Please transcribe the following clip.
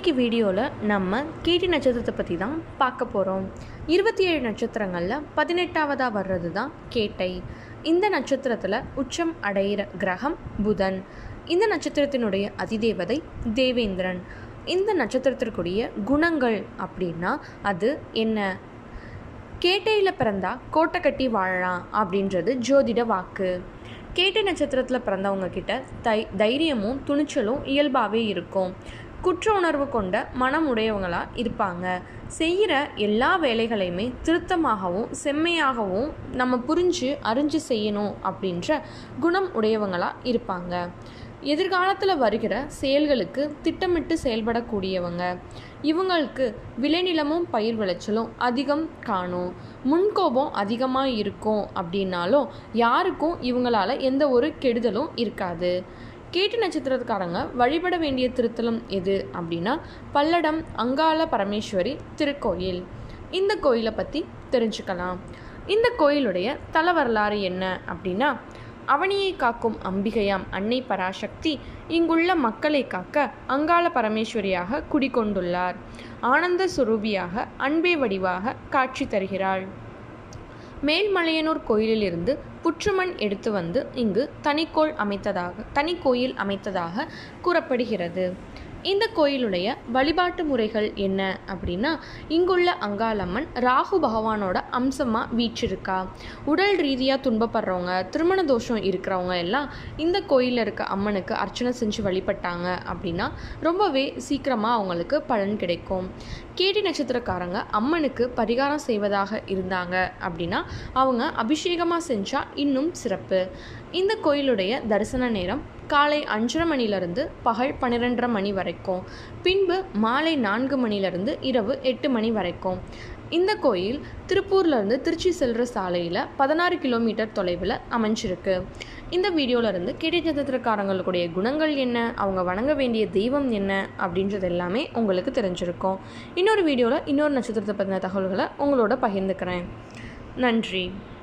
இன்னைக்கு வீடியோவில் நம்ம கேட்டி நட்சத்திரத்தை பற்றி தான் பார்க்க போகிறோம் இருபத்தி ஏழு நட்சத்திரங்களில் பதினெட்டாவதாக வர்றது தான் கேட்டை இந்த நட்சத்திரத்தில் உச்சம் அடையிற கிரகம் புதன் இந்த நட்சத்திரத்தினுடைய அதிதேவதை தேவேந்திரன் இந்த நட்சத்திரத்திற்குரிய குணங்கள் அப்படின்னா அது என்ன கேட்டையில் பிறந்தா கோட்டை கட்டி வாழலாம் அப்படின்றது ஜோதிட வாக்கு கேட்டை நட்சத்திரத்தில் பிறந்தவங்க கிட்ட தை தைரியமும் துணிச்சலும் இயல்பாகவே இருக்கும் குற்ற உணர்வு கொண்ட மனம் உடையவங்களாக இருப்பாங்க செய்கிற எல்லா வேலைகளையுமே திருத்தமாகவும் செம்மையாகவும் நம்ம புரிஞ்சு அறிஞ்சு செய்யணும் அப்படின்ற குணம் உடையவங்களாக இருப்பாங்க எதிர்காலத்தில் வருகிற செயல்களுக்கு திட்டமிட்டு செயல்படக்கூடியவங்க இவங்களுக்கு விளைநிலமும் பயிர் விளைச்சலும் அதிகம் காணும் முன்கோபம் அதிகமாக இருக்கும் அப்படின்னாலும் யாருக்கும் இவங்களால எந்த ஒரு கெடுதலும் இருக்காது கேட்டு நட்சத்திரக்காரங்க வழிபட வேண்டிய திருத்தலம் எது அப்படின்னா பல்லடம் அங்காள பரமேஸ்வரி திருக்கோயில் இந்த கோயிலை பற்றி தெரிஞ்சுக்கலாம் இந்த கோயிலுடைய தல வரலாறு என்ன அப்படின்னா அவனியை காக்கும் அம்பிகையாம் அன்னை பராசக்தி இங்குள்ள மக்களை காக்க அங்காள பரமேஸ்வரியாக குடிகொண்டுள்ளார் ஆனந்த சுரூபியாக அன்பே வடிவாக காட்சி தருகிறாள் மேல்மலையனூர் கோயிலிலிருந்து புற்றுமண் எடுத்து வந்து இங்கு தனிக்கோள் அமைத்ததாக தனி கோயில் அமைத்ததாக கூறப்படுகிறது இந்த கோயிலுடைய வழிபாட்டு முறைகள் என்ன அப்படின்னா இங்குள்ள அங்காளம்மன் ராகு பகவானோட அம்சமாக வீற்றிருக்கா உடல் ரீதியாக துன்பப்படுறவங்க திருமண தோஷம் இருக்கிறவங்க எல்லாம் இந்த கோயிலில் இருக்க அம்மனுக்கு அர்ச்சனை செஞ்சு வழிபட்டாங்க அப்படின்னா ரொம்பவே சீக்கிரமாக அவங்களுக்கு பலன் கிடைக்கும் கேடி நட்சத்திரக்காரங்க அம்மனுக்கு பரிகாரம் செய்வதாக இருந்தாங்க அப்படின்னா அவங்க அபிஷேகமாக செஞ்சால் இன்னும் சிறப்பு இந்த கோயிலுடைய தரிசன நேரம் காலை அஞ்சரை மணிலிருந்து பகல் பன்னிரெண்டரை மணி வரைக்கும் பின்பு மாலை நான்கு மணிலிருந்து இரவு எட்டு மணி வரைக்கும் இந்த கோயில் திருப்பூர்லேருந்து திருச்சி செல்கிற சாலையில் பதினாறு கிலோமீட்டர் தொலைவில் அமைஞ்சிருக்கு இந்த வீடியோவிலேருந்து கேட்டி நட்சத்திரக்காரங்களுடைய குணங்கள் என்ன அவங்க வணங்க வேண்டிய தெய்வம் என்ன அப்படின்றது எல்லாமே உங்களுக்கு தெரிஞ்சிருக்கும் இன்னொரு வீடியோவில் இன்னொரு நட்சத்திரத்தை பற்றின தகவல்களை உங்களோட பகிர்ந்துக்கிறேன் நன்றி